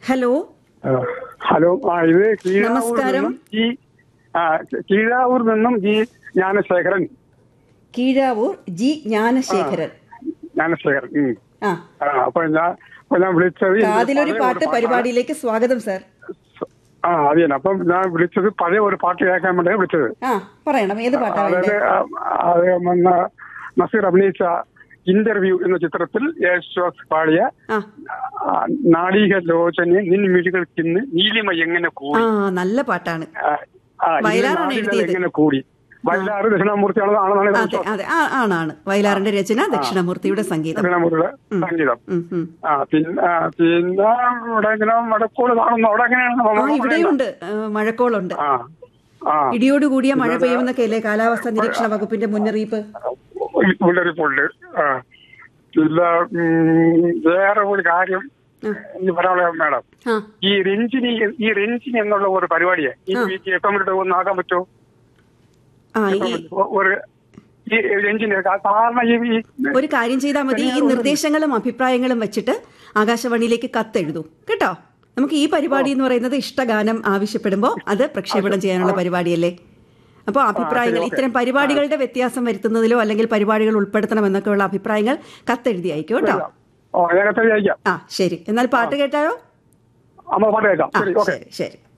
Hello ആ, hello ആ ഇത് കീഴാവൂർ നമസ്കാരം. നിന്നും ഈ ആ കീഴാവൂർ നിന്നും ഈ ജ്ഞാനശേഖരൻ കീഴാവൂർ ജി ജ്ഞാനശേഖരൻ ജ്ഞാനശേഖരൻ ഉം. ആ ആ അപ്പൊ ഞാൻ അപ്പൊ ഞാൻ വിളിച്ചത് ഈ കാതിലൊരു പഴയ പാട്ട് ഒരു പരിപാടിയിലേക്ക് സ്വാഗതം സാർ ആ അത് തന്നെ അപ്പം ഞാൻ വിളിച്ചത് പഴയ ഒരു പാട്ട് കേൾക്കാൻ വേണ്ടിയാണ് വിളിച്ചത് ആ പറയണം ഏത് പാട്ടാ അതായത് വേണ്ടേ ആ, അത് വന്ന നസീർ അഭിനയിച്ച ഇന്റർവ്യൂ എന്ന ചിത്രത്തിൽ യേശുദാസ് പാടിയ ആ ആ, നാളിക ലോചനെ നിൻ മിഴികൾക്കിന്ന് നീലിമ എങ്ങനെ ആ കൂടി നല്ല പാട്ടാണ് ആ, ആ, ഇന്ന് വയലാറാണ് നാളിക എഴുതിയത്. എങ്ങനെ കൂടി വയലാറ് ദക്ഷിണാമൂർത്തിയാണ് ആണെന്നാണ് എൻ്റെ അതെ വിശ്വാസം. അതെ ആ ആണാണ് വയലാറിന്റെ രചന ദക്ഷിണമൂർത്തിയുടെ സംഗീതം ദക്ഷിണാമൂർത്തിയുടെ സംഗീതം ഉം, ഉം. ആ പിന്നെ ആ, പിന്നെ ഇവിടെ ഇങ്ങനെ വടക്കോട് കാണുന്നു അവിടെ എങ്ങനെയാണ് ആ നമ്മൾ ഇവിടെയുണ്ട് ആ, മഴക്കോളുണ്ട് ആ ആ ഇടിയോട് കൂടിയ മഴ പെയ്യുമെന്നൊക്കെ അല്ലേ കാലാവസ്ഥാ നിരീക്ഷണ വകുപ്പിന്റെ മുന്നറിയിപ്പ് മുന്നറിയിപ്പുണ്ട് ആ പിന്നെ ഉം, വേറെ ഒരു കാര്യം ഈ പറയാനുള്ള മാഡം ആ ഈ രഞ്ജിനി ഈ രഞ്ജിനി എന്നുള്ള ഒരു പരിപാടിയെ ഈ വീട്ടിൽ എപ്പം മിനിറ്റ് ഒന്ന് ആക്കാൻ പറ്റുമോ ആ ഈ ഒ- ഒരു ഈ രഞ്ജിനി സാധാരണ ഈ ഈ ഒരു കാര്യം ചെയ്താൽ മതി ഈ നിർദ്ദേശങ്ങളും അഭിപ്രായങ്ങളും വെച്ചിട്ട് ആകാശവാണിയിലേക്ക് കത്തെഴുതൂ കേട്ടോ നമുക്ക് ഈ പരിപാടി എന്ന് പറയുന്നത് ഇഷ്ടഗാനം ആവശ്യപ്പെടുമ്പോൾ അത് പ്രക്ഷേപണം ചെയ്യാനുള്ള പരിപാടിയല്ലേ അപ്പോൾ അഭിപ്രായങ്ങൾ ഇത്തരം പരിപാടികളുടെ വ്യത്യാസം വരുത്തുന്നതിലോ അല്ലെങ്കിൽ പരിപാടികൾ ഉൾപ്പെടുത്തണം എന്നൊക്കെയുള്ള അഭിപ്രായങ്ങൾ കത്തെഴുതി അയക്കും കേട്ടോ ഓ ഞാൻ എത്ര അയക്കാം ആ ശരി എന്നാൽ പാട്ട് കേട്ടാലോ അമ്മ പാട്ട് കേൾക്കാം ആ ശരി ഓക്കെ ശരി ശരി